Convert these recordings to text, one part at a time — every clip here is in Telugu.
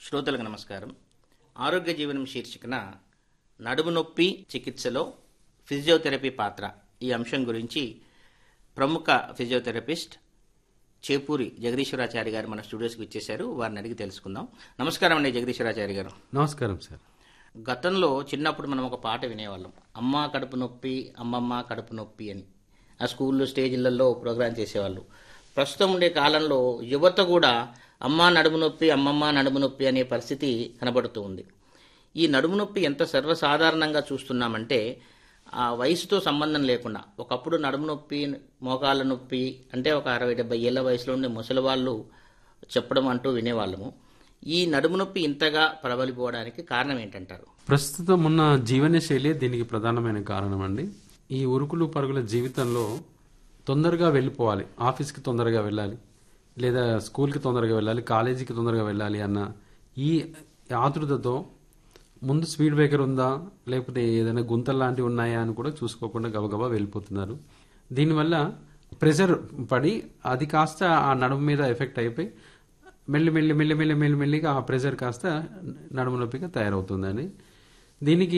శ్రోతలకు నమస్కారం ఆరోగ్య జీవనం శీర్షికన నడుము నొప్పి చికిత్సలో ఫిజియోథెరపీ పాత్ర ఈ అంశం గురించి ప్రముఖ ఫిజియోథెరపిస్ట్ చేపూరి జగదీశ్వరాచారి గారు మన స్టూడియోస్కి ఇచ్చేశారు వారిని అడిగి తెలుసుకుందాం నమస్కారం అండి జగదీశ్వరాచారి గారు నమస్కారం సార్ గతంలో చిన్నప్పుడు మనం ఒక పాట వినేవాళ్ళం అమ్మ కడుపు నొప్పి అమ్మమ్మ కడుపు నొప్పి అని ఆ స్కూల్లో స్టేజ్లలో ప్రోగ్రాం చేసేవాళ్ళు ప్రస్తుతం ఉండే కాలంలో యువత కూడా అమ్మ నడుము నొప్పి అమ్మమ్మ నడుము నొప్పి అనే పరిస్థితి కనబడుతూ ఉంది ఈ నడుము నొప్పి ఎంత సర్వసాధారణంగా చూస్తున్నామంటే ఆ వయసుతో సంబంధం లేకుండా ఒకప్పుడు నడుము నొప్పి మోకాళ్ళ నొప్పి అంటే ఒక అరవై డెబ్బై ఏళ్ళ వయసులో ఉండే ముసలి వాళ్ళు చెప్పడం అంటూ వినేవాళ్ళము ఈ నడుము నొప్పి ఇంతగా ప్రబలిపోవడానికి కారణం ఏంటంటారు ప్రస్తుతం ఉన్న జీవనశైలి దీనికి ప్రధానమైన కారణం అండి ఈ ఉరుకులు పరుగుల జీవితంలో తొందరగా వెళ్ళిపోవాలి ఆఫీస్కి తొందరగా వెళ్ళాలి లేదా స్కూల్కి తొందరగా వెళ్ళాలి కాలేజీకి తొందరగా వెళ్ళాలి అన్న ఈ ఆతృతతో ముందు స్పీడ్ బ్రేకర్ ఉందా లేకపోతే ఏదైనా గుంతలు లాంటివి ఉన్నాయా అని కూడా చూసుకోకుండా గబగబా వెళ్ళిపోతున్నారు దీనివల్ల ప్రెషర్ పడి అది కాస్త ఆ నడుము మీద ఎఫెక్ట్ అయిపోయి మెల్లి మెల్లి మెల్లి మెల్లి మెల్లి మెల్లిగా ఆ ప్రెషర్ కాస్త నడుము నొప్పిగా తయారవుతుందని దీనికి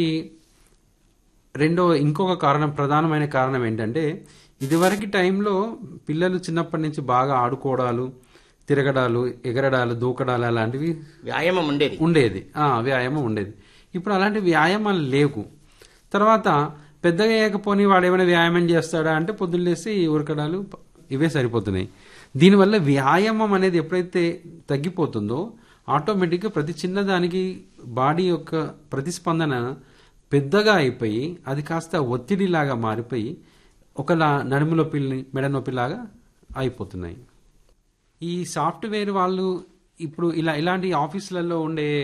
రెండో ఇంకొక కారణం ప్రధానమైన కారణం ఏంటంటే ఇదివరకు టైంలో పిల్లలు చిన్నప్పటి నుంచి బాగా ఆడుకోవడాలు తిరగడాలు ఎగరడాలు దూకడాలు అలాంటివి వ్యాయామం ఉండేది ఉండేది ఆ, వ్యాయామం ఉండేది ఇప్పుడు అలాంటి వ్యాయామాలు లేవు తర్వాత పెద్దగా అయ్యకపోని వాడు ఏమైనా వ్యాయామం చేస్తాడా అంటే పొద్దున్న లేసి ఉరకడాలు ఇవే సరిపోతున్నాయి దీనివల్ల వ్యాయామం అనేది ఎప్పుడైతే తగ్గిపోతుందో ఆటోమేటిక్గా ప్రతి చిన్నదానికి బాడీ యొక్క ప్రతిస్పందన పెద్దగా అయిపోయి అది కాస్త ఒత్తిడిలాగా మారిపోయి ఒకలా నడుము నొప్పిని మెడ నొప్పిలాగా అయిపోతున్నాయి ఈ సాఫ్ట్వేర్ వాళ్ళు ఇప్పుడు ఇలా ఇలాంటి ఆఫీసులలో ఉండే